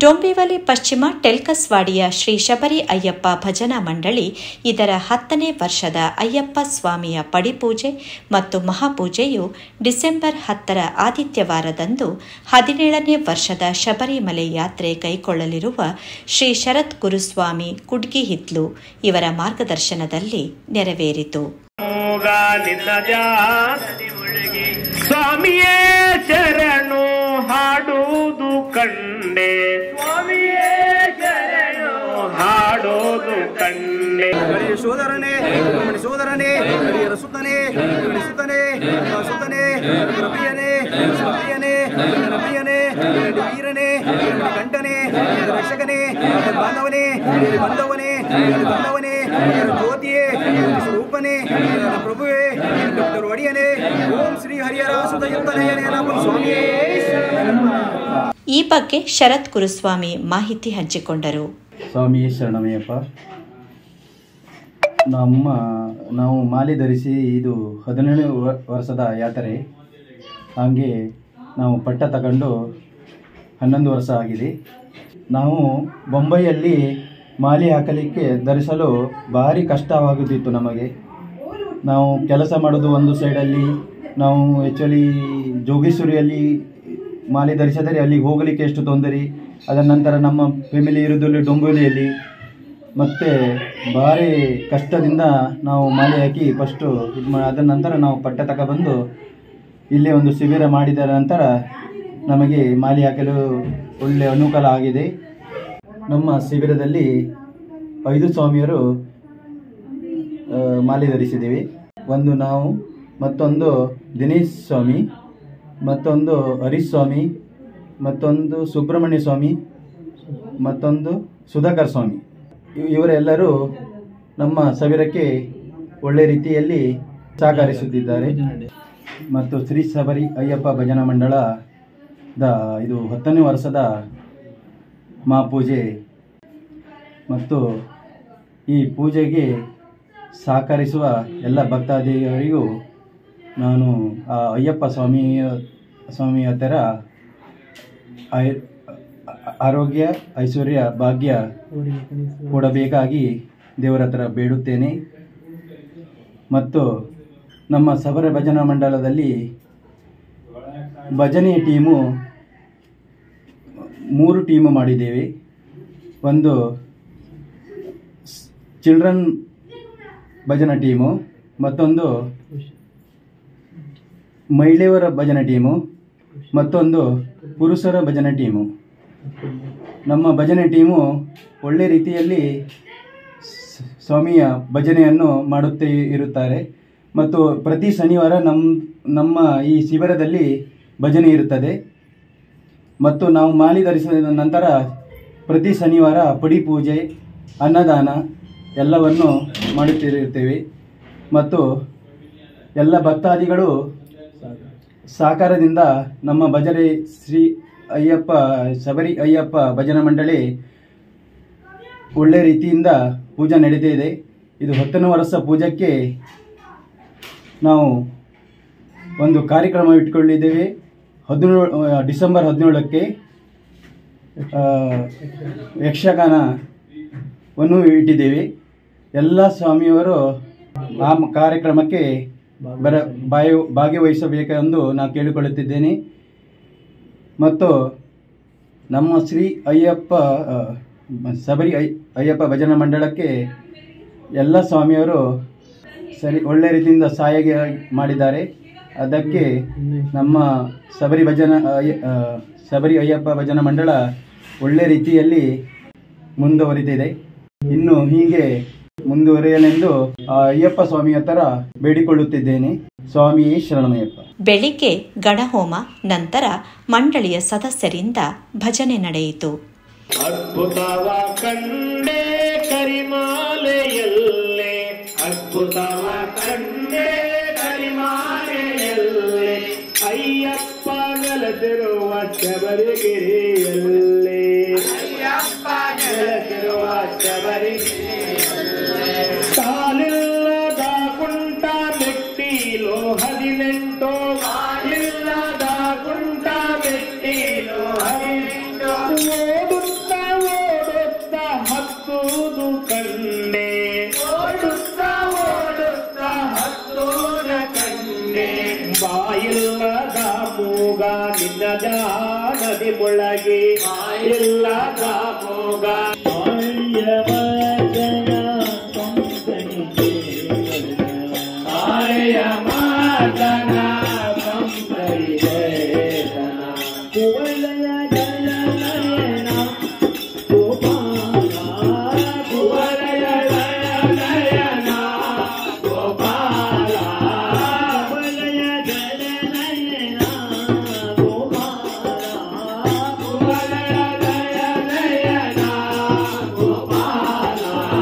ಡೊಂಬಿವಲಿ ಪಶ್ಚಿಮ ಟೆಲ್ಕಸ್ವಾಡಿಯ ಶ್ರೀ ಶಬರಿ ಅಯ್ಯಪ್ಪ ಭಜನಾ ಮಂಡಳಿ ಇದರ ಹತ್ತನೇ ವರ್ಷದ ಅಯ್ಯಪ್ಪ ಸ್ವಾಮಿಯ ಪಡಿಪೂಜೆ ಮತ್ತು ಮಹಾಪೂಜೆಯು ಡಿಸೆಂಬರ್ ಹತ್ತರ ಆದಿತ್ಯವಾರದಂದು ಹದಿನೇಳನೇ ವರ್ಷದ ಶಬರಿಮಲೆ ಯಾತ್ರೆ ಕೈಗೊಳ್ಳಲಿರುವ ಶ್ರೀ ಶರತ್ ಗುರುಸ್ವಾಮಿ ಕುಡ್ಗಿಹಿತ್ಲು ಇವರ ಮಾರ್ಗದರ್ಶನದಲ್ಲಿ ನೆರವೇರಿತು ನಿನ್ನ ಧ್ಯಾನದಿ ಮುಳುಗಿ ಸ್ವಾಮಿಯೇ ಶರಣು ಹಾಡುವುದು ಕಂಡೆ ಸ್ವಾಮಿಯೇ ಶರಣು ಹಾಡೋದು ಕಂಡೆ ಗಡಿಯ ಸೋದರನೇ ಗಡಿ ಸೋದರನೇ ಗಡಿಯರ ಸುತ್ತನೇ ಗಡಿ ಸುತ್ತನೇ ಸುತ್ತನೇ ಪ್ರಿಯನೇ ಪ್ರಿಯನೇ ಪ್ರಿಯನೇ ವೀರನೇ ಕಂಠನೇ ರಕ್ಷಕನೇ ಬಾಂಧವನೇ ಬಂಧವನೇ ಬಂಧವನೇ ಜ್ಯೋತಿಯೇ ಸ್ವರೂಪನೇ ಪ್ರಭುವೇ ಡಾಕ್ಟರ್ ಒಡೆಯನೇ ಓಂ ಶ್ರೀ ಹರಿಹರ ಸುಧಯುಕ್ತನಯನೇ ನಮ್ಮ ಸ್ವಾಮಿಯೇ ಈ ಬಗ್ಗೆ ಶರತ್ ಗುರುಸ್ವಾಮಿ ಮಾಹಿತಿ ಹಂಚಿಕೊಂಡರು ಸ್ವಾಮಿ ಶರಣಮಯ್ಯಪ್ಪ ನಮ್ಮ ನಾವು ಮಾಲೆ ಧರಿಸಿ ಇದು ಹದಿನೇಳು ವ- ವರ್ಷದ ಯಾತ್ರೆ ಹಾಗೆ ನಾವು ಪಟ್ಟ ತಗೊಂಡು ಹನ್ನೊಂದು ವರ್ಷ ಆಗಿದೆ ನಾವು ಬೊಂಬೈಯಲ್ಲಿ ಮಾಲೆ ಹಾಕಲಿಕ್ಕೆ ಧರಿಸಲು ಭಾರಿ ಕಷ್ಟವಾಗುತ್ತಿತ್ತು ನಮಗೆ ನಾವು ಕೆಲಸ ಮಾಡೋದು ಒಂದು ಸೈಡಲ್ಲಿ ನಾವು ಆ್ಯಕ್ಚುಲಿ ಜೋಗೇಶ್ವರಿಯಲ್ಲಿ ಮಾಲೆ ಧರಿಸಿದರೆ ಅಲ್ಲಿಗೆ ಹೋಗಲಿಕ್ಕೆ ಎಷ್ಟು ತೊಂದರೆ ಅದರ ನಂತರ ನಮ್ಮ ಫ್ಯಾಮಿಲಿ ಇರೋದಲ್ಲಿ ಡೊಂಬೋಲಿಯಲ್ಲಿ ಮತ್ತು ಭಾರಿ ಕಷ್ಟದಿಂದ ನಾವು ಮಾಲೆ ಹಾಕಿ ಫಸ್ಟು ಇದು ಮಾ ಅದರ ನಂತರ ನಾವು ಪಟ್ಟ ತಗೊಬಂದು ಇಲ್ಲೇ ಒಂದು ಶಿಬಿರ ಮಾಡಿದ ನಂತರ ನಮಗೆ ಮಾಲೆ ಹಾಕಲು ಒಳ್ಳೆಯ ಅನುಕೂಲ ಆಗಿದೆ ನಮ್ಮ ಶಿಬಿರದಲ್ಲಿ ಐದು ಸ್ವಾಮಿಯರು ಆ, ಮಾಲೆ ಧರಿಸಿದ್ದೀವಿ ಒಂದು ನಾವು ಮತ್ತೊಂದು ದಿನೇಶ್ ಸ್ವಾಮಿ ಮತ್ತೊಂದು ಹರೀಶ್ ಸ್ವಾಮಿ ಮತ್ತೊಂದು ಸುಬ್ರಹ್ಮಣ್ಯ ಸ್ವಾಮಿ ಮತ್ತೊಂದು ಸುಧಾಕರ್ ಸ್ವಾಮಿ ಇವ್- ಇವರೆಲ್ಲರೂ ನಮ್ಮ ಶಿಬಿರಕ್ಕೆ ಒಳ್ಳೆ ರೀತಿಯಲ್ಲಿ ಸಹಕರಿಸುತ್ತಿದ್ದಾರೆ ಮತ್ತು ಶ್ರೀ ಶಬರಿ ಅಯ್ಯಪ್ಪ ಭಜನಾ ಮಂಡಳದ ಇದು ಹತ್ತನೇ ವರ್ಷದ ಮಹಾಪೂಜೆ ಮತ್ತು ಈ ಪೂಜೆಗೆ ಸಹಕರಿಸುವ ಎಲ್ಲ ಭಕ್ತಾದಿಗಳಿಗೂ ನಾನು ಆ ಅಯ್ಯಪ್ಪ ಸ್ವಾಮಿಯ ಸ್ವಾಮಿಯ ಹತ್ತಿರ ಆಯ್- ಆರೋಗ್ಯ ಐಶ್ವರ್ಯ ಭಾಗ್ಯ ಕೊಡಬೇಕಾಗಿ ದೇವರ ಹತ್ರ ಬೇಡುತ್ತೇನೆ ಮತ್ತು ನಮ್ಮ ಸಬರ ಭಜನಾ ಮಂಡಲದಲ್ಲಿ ಭಜನೆ ಟೀಮು ಮೂರು ಟೀಮು ಮಾಡಿದ್ದೇವೆ ಒಂದು ಚಿಲ್ಡ್ರನ್ ಭಜನಾ ಟೀಮು ಮತ್ತೊಂದು ಮಹಿಳೆಯರ ಭಜನಾ ಟೀಮು ಮತ್ತೊಂದು ಪುರುಷರ ಭಜನಾ ಟೀಮು ನಮ್ಮ ಭಜನೆ ಟೀಮು ಒಳ್ಳೆ ರೀತಿಯಲ್ಲಿ ಸ್- ಸ್ವಾಮಿಯ ಭಜನೆಯನ್ನು ಮಾಡುತ್ತೇ ಇರುತ್ತಾರೆ ಮತ್ತು ಪ್ರತಿ ಶನಿವಾರ ನಮ್ಮ ನಮ್ಮ ಈ ಶಿಬಿರದಲ್ಲಿ ಭಜನೆ ಇರುತ್ತದೆ ಮತ್ತು ನಾವು ಮಾಲಿ ಧರಿಸಿದ ನಂತರ ಪ್ರತಿ ಶನಿವಾರ ಪಡಿ ಪೂಜೆ ಅನ್ನದಾನ ಎಲ್ಲವನ್ನು ಮಾಡುತ್ತಿರುತ್ತೇವೆ ಮತ್ತು ಎಲ್ಲ ಭಕ್ತಾದಿಗಳು ಸಹಕಾರದಿಂದ ನಮ್ಮ ಭಜನೆ ಶ್ರೀ ಅಯ್ಯಪ್ಪ ಶಬರಿ ಅಯ್ಯಪ್ಪ ಭಜನಾ ಮಂಡಳಿ ಒಳ್ಳೆ ರೀತಿಯಿಂದ ಪೂಜೆ ನಡೀತಾ ಇದೆ ಇದು ಹತ್ತನೇ ವರ್ಷ ಪೂಜಕ್ಕೆ ನಾವು ಒಂದು ಕಾರ್ಯಕ್ರಮ ಇಟ್ಕೊಂಡಿದ್ದೇವೆ ಹದಿನೇಳು ಡಿಸೆಂಬರ್ ಹದಿನೇಳಕ್ಕೆ ಆ, ಯಕ್ಷಗಾನವನ್ನು ಇಟ್ಟಿದ್ದೇವೆ ಎಲ್ಲ ಸ್ವಾಮಿಯವರು ಆ ಮ- ಕಾರ್ಯಕ್ರಮಕ್ಕೆ ಬರ ಬಾಯ ಭಾಗವಹಿಸಬೇಕೆಂದು ನಾನು ಕೇಳಿಕೊಳ್ಳುತ್ತಿದ್ದೇನೆ ಮತ್ತು ನಮ್ಮ ಶ್ರೀ ಅಯ್ಯಪ್ಪ ಆ, ಶಬರಿ ಅಯ್ ಅಯ್ಯಪ್ಪ ಭಜನಾ ಮಂಡಳಕ್ಕೆ ಎಲ್ಲ ಸ್ವಾಮಿಯವರು ಸರಿ ಒಳ್ಳೆ ರೀತಿಯಿಂದ ಸಹಾಯ ಮಾಡಿದ್ದಾರೆ ಅದಕ್ಕೆ ನಮ್ಮ ಶಬರಿ ಭಜನ ಅಯ್ಯ- ಆ, ಶಬರಿ ಅಯ್ಯಪ್ಪ ಭಜನಾ ಮಂಡಳ ಒಳ್ಳೆ ರೀತಿಯಲ್ಲಿ ಮುಂದುವರಿದಿದೆ ಇನ್ನು ಹೀಗೆ ಮುಂದುವರಿಯಲೆಂದು ಆ ಅಯ್ಯಪ್ಪ ಸ್ವಾಮಿ ಹತ್ತಿರ ಬೇಡಿಕೊಳ್ಳುತ್ತಿದ್ದೇನೆ ಸ್ವಾಮಿಯೇ ಶರಣಮಯ್ಯಪ್ಪ ಬೆಳಿಗ್ಗೆ ಗಣಹೋಮ ನಂತರ ಮಂಡಳಿಯ ಸದಸ್ಯರಿಂದ ಭಜನೆ ನಡೆಯಿತು ಅದ್ಭುತವ ಕಂಡೆ ಕರಿಮಾಲೆಯಲ್ಲೇ ಅದ್ಭುತವ ಕಂಡೆ ಕರಿಮಾಲೆಯಲ್ಲೇ ಅಯ್ಯಪ್ಪ ನೆಲೆಸಿರುವ ಶಬರಿಗಿರಿಯಲ್ಲೇ ಅಯ್ಯಪ್ಪ ನೆಲೆಸಿರುವ ಕಾಲಿಲ್ಲದ ಕುಂಟ ಮೆಟ್ಟಿಲು ಹದಿನೆಂಟು ಕಾಲಿಲ್ಲದ ಕುಂಟ ಮೆಟ್ಟಿಲು ಹದಿನೆಂಟು ಓದುತ್ತ ಬಾಯಿಲ್ಲದ ಮೂಗ ನಿನ್ನ ಜಾನದಿ ಮುಳಗಿ ಬಾಯಿಲ್ಲದ ಮೂಗ ಆರ್ಯ ಮಾತನ ಸಂಪ್ರೈದೇತನ ಕುವಲಯ ಜಲನಯನ ಗೋಪಾಲ ಕುವಲಯ ಜಲನಯನ ಗೋಪಾಲ ಕುವಲಯ ಜಲನಯನ ಗೋಪಾಲ ಕುವಲಯ ಜಲನಯನ ಗೋಪಾಲ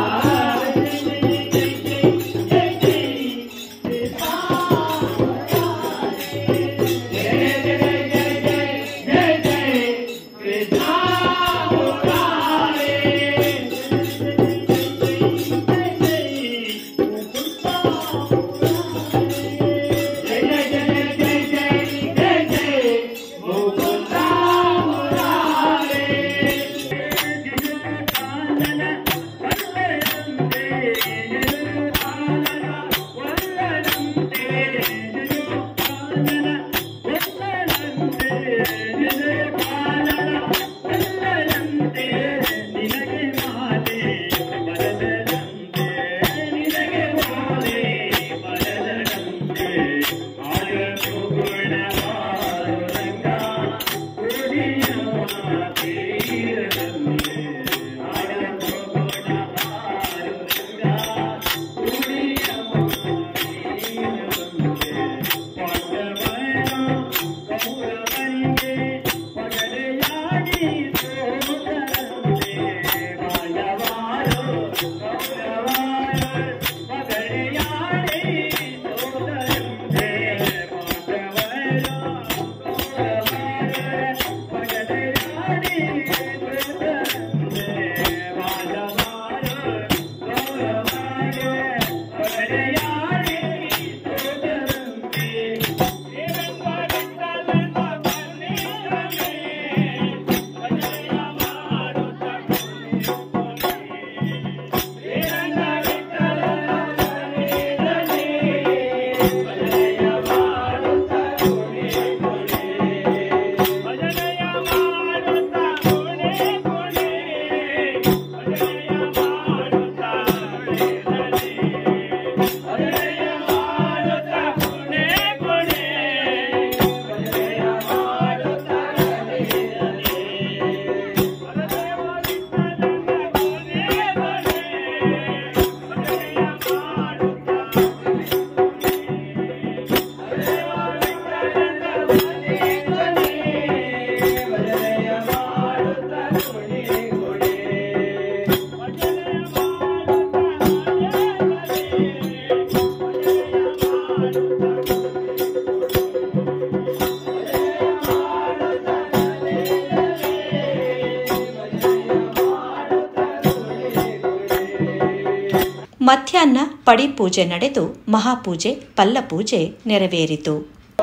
ಮಧ್ಯಾಹ್ನ ಪಡಿಪೂಜೆ ನಡೆದು ಮಹಾಪೂಜೆ ಪಲ್ಲಪೂಜೆ ನೆರವೇರಿತು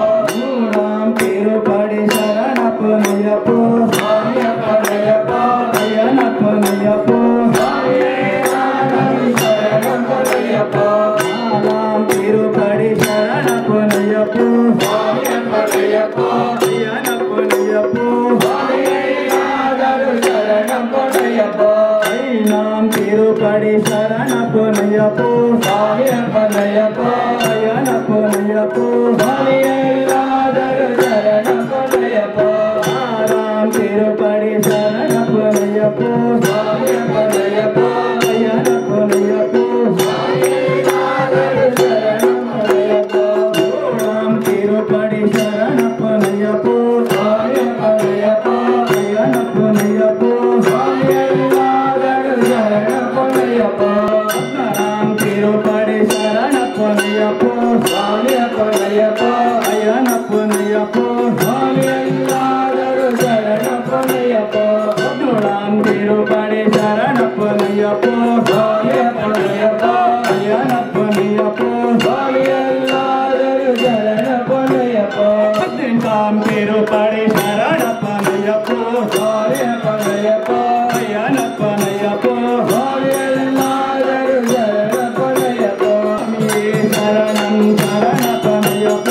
ತಿರುಪಡಿ ಶರಣಪ್ಪನಯ್ಯಪ್ಪೋ ಅಯ್ಯಪ್ಪನಯ್ಯಪ್ಪೋ ಅಯ್ಯನಪ್ಪನಯ್ಯಪ್ಪೋ ನಾಲಾಂ ತಿರುಪಡಿ ಶರಣಪ್ಪನಯ್ಯಪ್ಪೋ ಅಯ್ಯಪ್ಪನಯ್ಯಪ್ಪೋ ஐநாம் திருப்படி சரணப்புனையப்போ சாயப்பனையப்போ அயனப்புனையப்போ சாயல்லாதரு சரணப்புனையப்போ ஆறாம் திருப்படி சரணப்புனையப்போ சாயப்பனையப்போ அயனப்புனையப்போ சாயல்லாதரு சரணப்புனையப்போ ஓணாம் திருப்படி சரணப்புனையப்போ சாயப்பனையப்போ அயனப்புனையப்போ ராம் திருப்படி சரணப்பனையப்போ சாமியப்பனையப்போ அயனப்பனையப்போ சாமியல்லாதரு சரணப்பனையப்போ ராம் திருப்படி சரணப்பனையப்போ சாமியப்பனையப்போ அயனப்பனையப்போ சாமியல்லாதரு சரணப்பனையப்போ தாம் திருப்படி சரணப்பனையப்போ சாமியப்பனையப்போ அயனப்பனையப்போ சாமியல்லாதரு சரணப்பனையப்போ சரணம் சரணப்பனையப்போ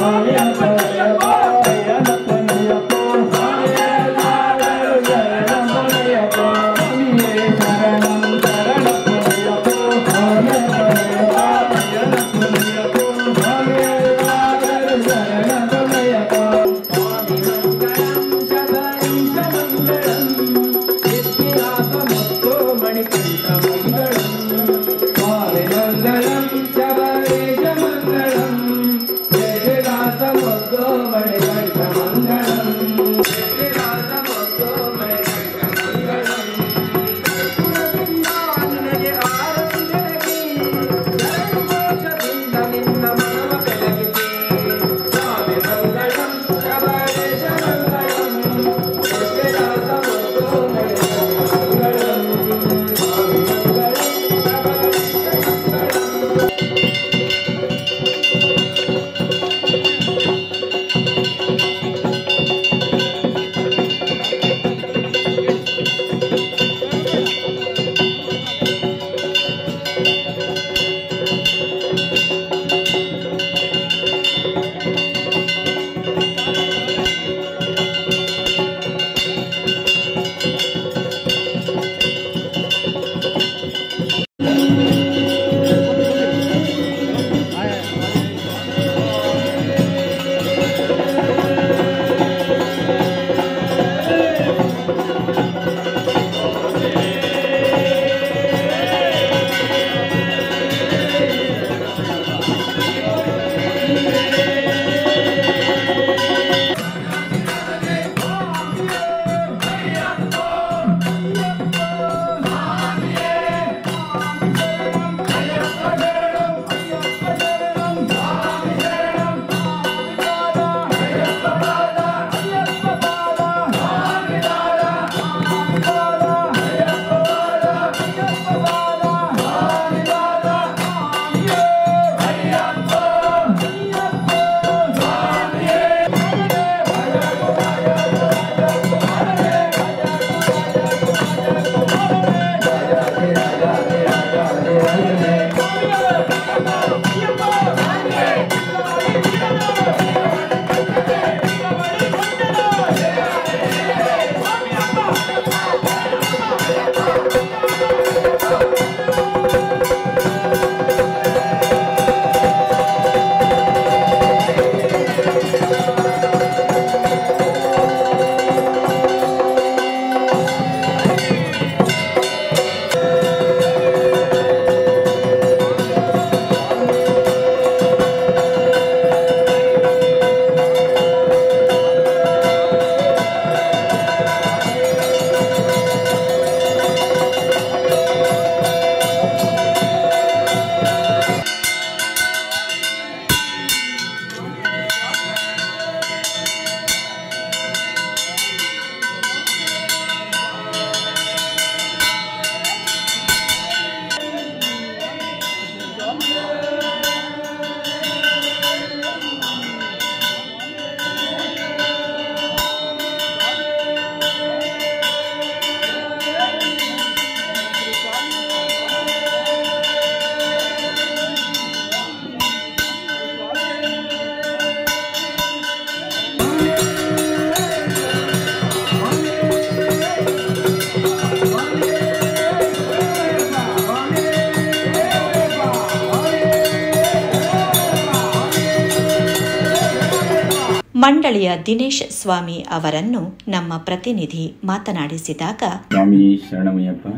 ಮಂಡಳಿಯ ದಿನೇಶ್ ಸ್ವಾಮಿ ಅವರನ್ನು ನಮ್ಮ ಪ್ರತಿನಿಧಿ ಮಾತನಾಡಿಸಿದಾಗ ಸ್ವಾಮಿ ಶರಣಮಯ್ಯಪ್ಪ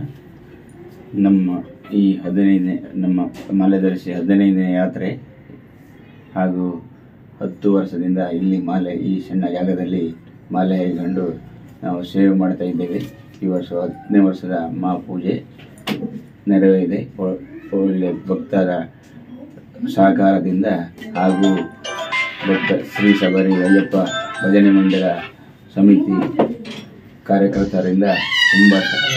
ನಮ್ಮ ಈ ಹದಿನೈದನೇ ನಮ್ಮ ಮಾಲೆಧರಿಸಿ ಹದಿನೈದನೇ ಯಾತ್ರೆ ಹಾಗೂ ಹತ್ತು ವರ್ಷದಿಂದ ಇಲ್ಲಿ ಮಾಲೆ ಈ ಸಣ್ಣ ಜಾಗದಲ್ಲಿ ಮಾಲೆ ಕೈಗೊಂಡು ನಾವು ಸೇವೆ ಮಾಡ್ತಾ ಇದ್ದೇವೆ ಈ ವರ್ಷ ಹತ್ತನೇ ವರ್ಷದ ಮಹಾಪೂಜೆ ನೆರವೇರಿದೆ ಒ- ಒಳ್ಳೆ ಭಕ್ತರ ಸಹಕಾರದಿಂದ ಹಾಗೂ ಡಾಕ್ಟರ್ ಶ್ರೀ ಶಬರಿ ಅಯ್ಯಪ್ಪ ಭಜನೆ ಮಂಡಳ ಸಮಿತಿ ಕಾರ್ಯಕರ್ತರಿಂದ ತುಂಬ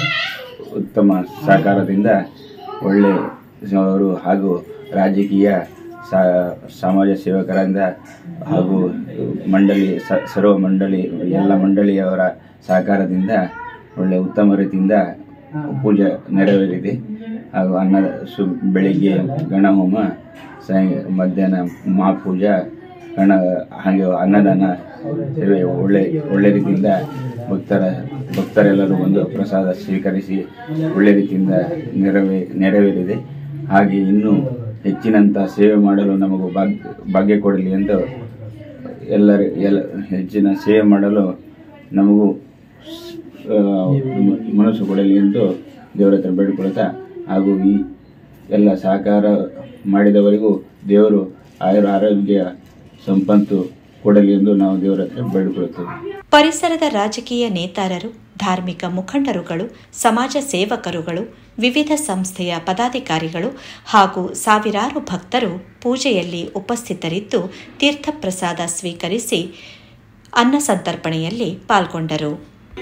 ಉತ್ತಮ ಸಹಕಾರದಿಂದ ಒಳ್ಳೆ ಅವರು ಹಾಗೂ ರಾಜಕೀಯ ಸಾ- ಸಮಾಜ ಸೇವಕರಿಂದ ಹಾಗೂ ಮಂಡಳಿ ಸ- ಸರ್ವ ಮಂಡಳಿ ಎಲ್ಲ ಮಂಡಳಿಯವರ ಸಹಕಾರದಿಂದ ಒಳ್ಳೆ ಉತ್ತಮ ರೀತಿಯಿಂದ ಪೂಜೆ ನೆರವೇರಿದೆ ಹಾಗೂ ಅನ್ನದ ಸು ಬೆಳಿಗ್ಗೆ ಗಣಹೋಮ ಸಾಯ ಮಧ್ಯಾಹ್ನ ಮಹಾಪೂಜಾ ಹಣ ಹಾಗೆ ಅನ್ನದಾನ ಸೇವೆ ಒಳ್ಳೆ ಒಳ್ಳೆ ರೀತಿಯಿಂದ ಭಕ್ತರ ಭಕ್ತರೆಲ್ಲರೂ ಬಂದು ಪ್ರಸಾದ ಸ್ವೀಕರಿಸಿ ಒಳ್ಳೆ ರೀತಿಯಿಂದ ನೆರವೇ ನೆರವೇರಿದೆ ಹಾಗೆ ಇನ್ನೂ ಹೆಚ್ಚಿನಂತ ಸೇವೆ ಮಾಡಲು ನಮಗೂ ಭಾಗ್ಯ ಭಾಗ್ಯ ಕೊಡಲಿ ಅಂತ ಎಲ್ಲರ ಎಲ್ಲ ಹೆಚ್ಚಿನ ಸೇವೆ ಮಾಡಲು ನಮಗೂ ಆ, ಮನಸ್ಸು ಕೊಡಲಿ ಎಂದು ದೇವರ ಹತ್ರ ಬೇಡಿಕೊಳ್ಳುತ್ತಾ ಹಾಗೂ ಈ ಎಲ್ಲ ಸಹಕಾರ ಮಾಡಿದವರಿಗೂ ದೇವರು ಆಯುರ ಆರೋಗ್ಯ ಸಂಪತ್ತು ಕೊಡಲಿ ಎಂದು ನಾವು ದೇವರ ಹತ್ರ ಬೇಡಿಕೊಳ್ಳುತ್ತೇವೆ ಪರಿಸರದ ರಾಜಕೀಯ ನೇತಾರರು ಧಾರ್ಮಿಕ ಮುಖಂಡರುಗಳು ಸಮಾಜ ಸೇವಕರುಗಳು ವಿವಿಧ ಸಂಸ್ಥೆಯ ಪದಾಧಿಕಾರಿಗಳು ಹಾಗೂ ಸಾವಿರಾರು ಭಕ್ತರು ಪೂಜೆಯಲ್ಲಿ ಉಪಸ್ಥಿತರಿದ್ದು ತೀರ್ಥಪ್ರಸಾದ ಸ್ವೀಕರಿಸಿ ಅನ್ನ ಸಂತರ್ಪಣೆಯಲ್ಲಿ ಪಾಲ್ಗೊಂಡರು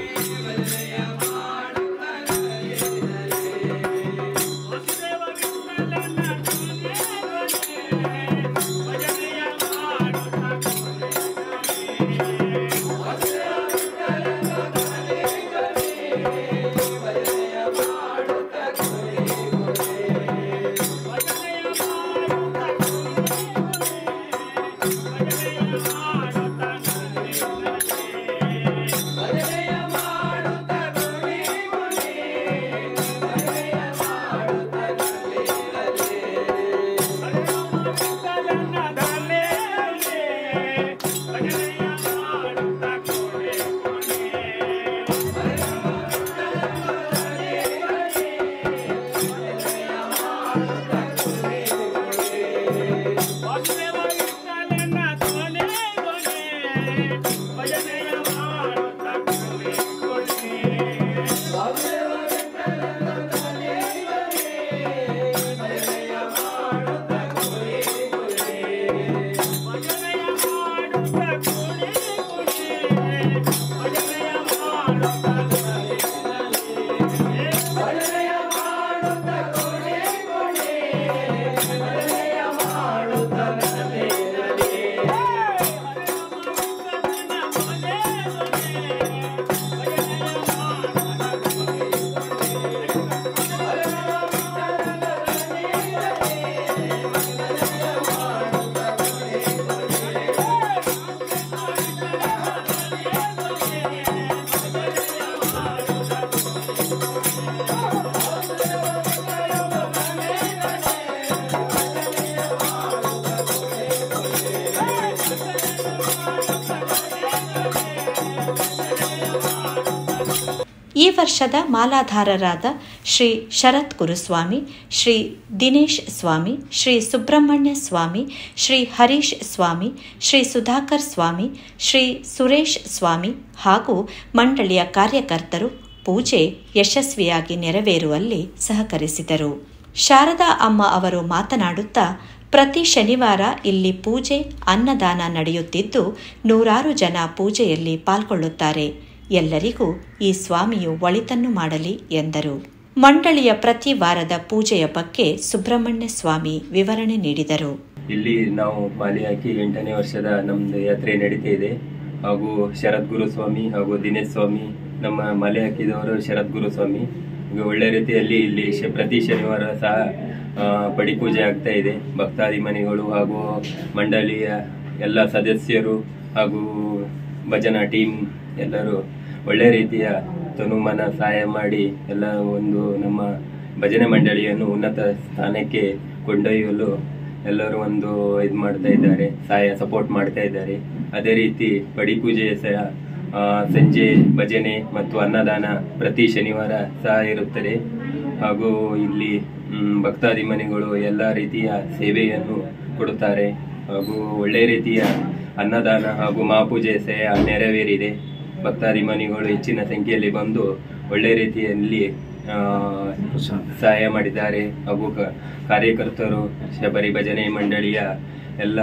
ಈ ವರ್ಷದ ಮಾಲಾಧಾರರಾದ ಶ್ರೀ ಶರತ್ ಗುರುಸ್ವಾಮಿ ಶ್ರೀ ದಿನೇಶ್ ಸ್ವಾಮಿ ಶ್ರೀ ಸುಬ್ರಹ್ಮಣ್ಯ ಸ್ವಾಮಿ ಶ್ರೀ ಹರೀಶ್ ಸ್ವಾಮಿ ಶ್ರೀ ಸುಧಾಕರ್ ಸ್ವಾಮಿ ಶ್ರೀ ಸುರೇಶ್ ಸ್ವಾಮಿ ಹಾಗೂ ಮಂಡಳಿಯ ಕಾರ್ಯಕರ್ತರು ಪೂಜೆ ಯಶಸ್ವಿಯಾಗಿ ನೆರವೇರುವಲ್ಲಿ ಸಹಕರಿಸಿದರು ಶಾರದಾ ಅಮ್ಮ ಅವರು ಮಾತನಾಡುತ್ತಾ ಪ್ರತಿ ಶನಿವಾರ ಇಲ್ಲಿ ಪೂಜೆ ಅನ್ನದಾನ ನಡೆಯುತ್ತಿದ್ದು ನೂರಾರು ಜನ ಪೂಜೆಯಲ್ಲಿ ಪಾಲ್ಗೊಳ್ಳುತ್ತಾರೆ ಎಲ್ಲರಿಗೂ ಈ ಸ್ವಾಮಿಯು ಒಳಿತನ್ನು ಮಾಡಲಿ ಎಂದರು ಮಂಡಳಿಯ ಪ್ರತಿ ವಾರದ ಪೂಜೆಯ ಬಗ್ಗೆ ಸುಬ್ರಹ್ಮಣ್ಯ ಸ್ವಾಮಿ ವಿವರಣೆ ನೀಡಿದರು ಇಲ್ಲಿ ನಾವು ಮಾಲೆ ಹಾಕಿ ಎಂಟನೇ ವರ್ಷದ ನಮ್ದು ಯಾತ್ರೆ ನಡೀತಾ ಇದೆ ಹಾಗೂ ಶರತ್ ಗುರುಸ್ವಾಮಿ ಹಾಗೂ ದಿನೇಶ್ ಸ್ವಾಮಿ ನಮ್ಮ ಮಾಲೆ ಹಾಕಿದವರು ಶರತ್ ಗುರುಸ್ವಾಮಿ ಈಗ ಒಳ್ಳೆ ರೀತಿಯಲ್ಲಿ ಇಲ್ಲಿ ಶ- ಪ್ರತಿ ಶನಿವಾರ ಸಹ ಆ, ಪಡಿ ಪೂಜೆ ಆಗ್ತಾ ಇದೆ ಭಕ್ತಾದಿಮನಿಗಳು ಹಾಗೂ ಮಂಡಳಿಯ ಎಲ್ಲ ಸದಸ್ಯರು ಹಾಗೂ ಭಜನಾ ಟೀಮ್ ಎಲ್ಲರೂ ಒಳ್ಳೆ ರೀತಿಯ ತನುಮನ ಸಹಾಯ ಮಾಡಿ ಎಲ್ಲ ಒಂದು ನಮ್ಮ ಭಜನೆ ಮಂಡಳಿಯನ್ನು ಉನ್ನತ ಸ್ಥಾನಕ್ಕೆ ಕೊಂಡೊಯ್ಯಲು ಎಲ್ಲರೂ ಒಂದು ಇದು ಮಾಡ್ತಾ ಇದ್ದಾರೆ ಸಹಾಯ ಸಪೋರ್ಟ್ ಮಾಡ್ತಾ ಇದ್ದಾರೆ ಅದೇ ರೀತಿ ಪಡಿ ಪೂಜೆ ಸಹ ಆ, ಸಂಜೆ ಭಜನೆ ಮತ್ತು ಅನ್ನದಾನ ಪ್ರತಿ ಶನಿವಾರ ಸಹ ಇರುತ್ತದೆ ಹಾಗೂ ಇಲ್ಲಿ ಮ್, ಭಕ್ತಾದಿಮನಿಗಳು ಎಲ್ಲ ರೀತಿಯ ಸೇವೆಯನ್ನು ಕೊಡುತ್ತಾರೆ ಹಾಗೂ ಒಳ್ಳೆ ರೀತಿಯ ಅನ್ನದಾನ ಹಾಗೂ ಮಹಾಪೂಜೆ ಸಹ ನೆರವೇರಿದೆ ಭಕ್ತಾದಿಮನಿಗಳು ಹೆಚ್ಚಿನ ಸಂಖ್ಯೆಯಲ್ಲಿ ಬಂದು ಒಳ್ಳೆ ರೀತಿಯಲ್ಲಿ ಆ, ಸಹಾಯ ಮಾಡಿದ್ದಾರೆ ಹಾಗೂ ಕ- ಕಾರ್ಯಕರ್ತರು ಶಬರಿ ಭಜನೆ ಮಂಡಳಿಯ ಎಲ್ಲ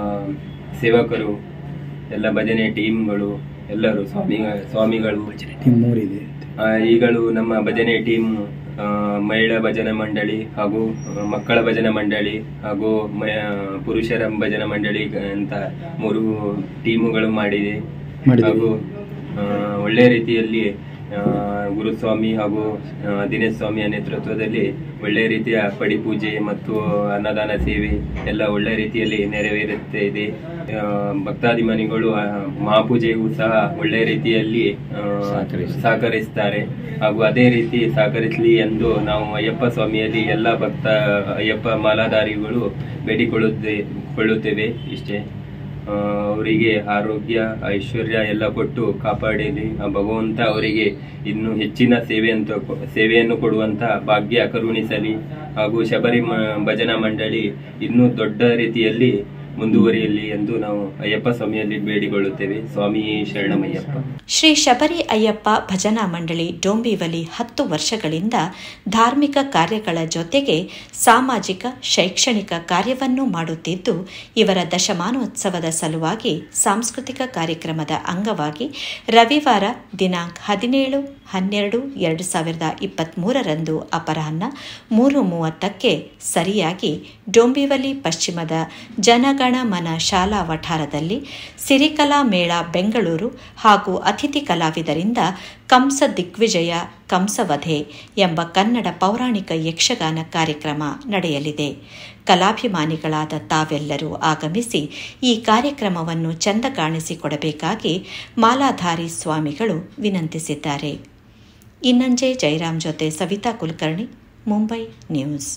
ಸೇವಕರು ಎಲ್ಲ ಭಜನೆ ಟೀಮ್ಗಳು ಎಲ್ಲರೂ ಸ್ವಾಮಿ ಸ್ವಾಮಿಗಳು ಆ, ಈಗಳು ನಮ್ಮ ಭಜನೆ ಟೀಮ್ ಆ, ಮಹಿಳಾ ಭಜನೆ ಮಂಡಳಿ ಹಾಗೂ ಆ, ಮಕ್ಕಳ ಭಜನೆ ಮಂಡಳಿ ಹಾಗೂ ಮ- ಪುರುಷರ ಭಜನೆ ಮಂಡಳಿ ಅಂತ ಮೂರು ಟೀಮುಗಳು ಮಾಡಿದೆ ಹಾಗೂ ಆ, ಒಳ್ಳೆ ರೀತಿಯಲ್ಲಿ ಆ, ಗುರುಸ್ವಾಮಿ ಹಾಗೂ ಆ, ದಿನೇಶ್ ಸ್ವಾಮಿಯ ನೇತೃತ್ವದಲ್ಲಿ ಒಳ್ಳೆಯ ರೀತಿಯ ಪಡಿ ಪೂಜೆ ಮತ್ತು ಅನ್ನದಾನ ಸೇವೆ ಎಲ್ಲ ಒಳ್ಳೆಯ ರೀತಿಯಲ್ಲಿ ನೆರವೇರುತ್ತಾ ಇದೆ ಆ, ಭಕ್ತಾಭಿಮಾನಿಗಳು ಆ, ಮಹಾಪೂಜೆಗೂ ಸಹ ಒಳ್ಳೆಯ ರೀತಿಯಲ್ಲಿ ಆ, ಸಹಕರಿಸ್ತಾರೆ. ಸಹಕರಿಸ್ತಾರೆ ಹಾಗೂ ಅದೇ ರೀತಿ ಸಹಕರಿಸಲಿ ಎಂದು ನಾವು ಅಯ್ಯಪ್ಪ ಸ್ವಾಮಿಯಲ್ಲಿ ಎಲ್ಲ ಭಕ್ತ ಅಯ್ಯಪ್ಪ ಮಾಲಾಧಾರಿಗಳು ಬೇಡಿಕೊಳ್ಳುತ್ತೇ ಕೊಳ್ಳುತ್ತೇವೆ ಇಷ್ಟೇ ಆ, ಅವರಿಗೆ ಆರೋಗ್ಯ ಐಶ್ವರ್ಯ ಎಲ್ಲ ಕೊಟ್ಟು ಕಾಪಾಡಲಿ ಆ ಭಗವಂತ ಅವರಿಗೆ ಇನ್ನು ಹೆಚ್ಚಿನ ಸೇವೆಯಂತ ಸೇವೆಯನ್ನು ಕೊಡುವಂತ ಭಾಗ್ಯ ಕರುಣಿಸಲಿ ಹಾಗೂ ಶಬರಿ ಮ- ಭಜನಾ ಮಂಡಳಿ ಇನ್ನೂ ದೊಡ್ಡ ರೀತಿಯಲ್ಲಿ ಮುಂದುವರಿಯಲಿ ಎಂದು ನಾವು ಅಯ್ಯಪ್ಪ ಸ್ವಾಮಿಯಲ್ಲಿ ಬೇಡಿಕೊಳ್ಳುತ್ತೇವೆ ಸ್ವಾಮಿ ಶರಣಮಯ್ಯಪ್ಪ ಶ್ರೀ ಶಬರಿ ಅಯ್ಯಪ್ಪ ಭಜನಾ ಮಂಡಳಿ ಡೋಂಬಿವಲಿ ಹತ್ತು ವರ್ಷಗಳಿಂದ ಧಾರ್ಮಿಕ ಕಾರ್ಯಗಳ ಜೊತೆಗೆ ಸಾಮಾಜಿಕ ಶೈಕ್ಷಣಿಕ ಕಾರ್ಯವನ್ನೂ ಮಾಡುತ್ತಿದ್ದು ಇವರ ದಶಮಾನೋತ್ಸವದ ಸಲುವಾಗಿ ಸಾಂಸ್ಕೃತಿಕ ಕಾರ್ಯಕ್ರಮದ ಅಂಗವಾಗಿ ರವಿವಾರ ದಿನಾಂಕ ಹದಿನೇಳು ಹನ್ನೆರಡು ಎರಡು ಸಾವಿರದ ಇಪ್ಪತ್ತ್ಮೂರರಂದು ಅಪರಾಹ್ನ ಮೂರು ಮೂವತ್ತಕ್ಕೆ ಸರಿಯಾಗಿ ಡೊಂಬಿವಲಿ ಪಶ್ಚಿಮದ ಜನಗಣಮನ ಶಾಲಾ ವಠಾರದಲ್ಲಿ ಸಿರಿಕಲಾ ಮೇಳ ಬೆಂಗಳೂರು ಹಾಗೂ ಅತಿಥಿ ಕಲಾವಿದರಿಂದ ಕಂಸ ದಿಗ್ವಿಜಯ ಕಂಸವಧೆ ಎಂಬ ಕನ್ನಡ ಪೌರಾಣಿಕ ಯಕ್ಷಗಾನ ಕಾರ್ಯಕ್ರಮ ನಡೆಯಲಿದೆ ಕಲಾಭಿಮಾನಿಗಳಾದ ತಾವೆಲ್ಲರೂ ಆಗಮಿಸಿ ಈ ಕಾರ್ಯಕ್ರಮವನ್ನು ಚೆಂದ ಕಾಣಿಸಿಕೊಡಬೇಕಾಗಿ ಮಾಲಾಧಾರಿ ಸ್ವಾಮಿಗಳು ವಿನಂತಿಸಿದ್ದಾರೆ ಇನ್ನಂಜೆ ಜಯರಾಮ್ ಜೊತೆ ಸವಿತಾ ಕುಲಕರ್ಣಿ ಮುಂಬೈ ನ್ಯೂಸ್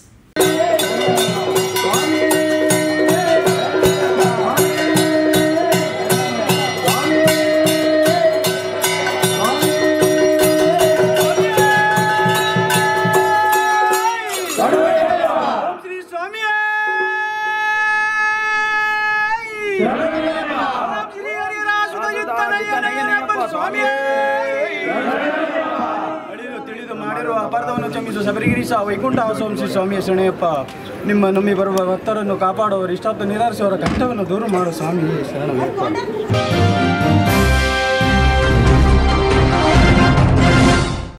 ಶ್ರೀ ಸ್ವಾಮಿಯ ಶ್ರೀ ಹರಿರಾಸುತಯುಕ್ತನಯ್ಯನಯ್ಯನಪ್ಪ ಸ್ವಾಮಿಯೇ ಅಳಿದು ತಿಳಿದು ಮಾಡಿರುವ ಅಪಾರ್ಥವನ್ನು ಕ್ಷಮಿಸು ಶಬರಿಗಿರೀಶ ವೈಕುಂಠ ಸೋಮಿಸಿ ಸ್ವಾಮಿಯ ಶರಣಯ್ಯಪ್ಪ ನಿಮ್ಮ ನಂಬಿ ಬರುವ ಭಕ್ತರನ್ನು ಕಾಪಾಡುವವರು ಇಷ್ಟಾರ್ಥ ನಿರಾರಿಸುವವರ ಕಷ್ಟವನ್ನು ದೂರ ಮಾಡು ಸ್ವಾಮಿ ಶರಣಯ್ಯಪ್ಪ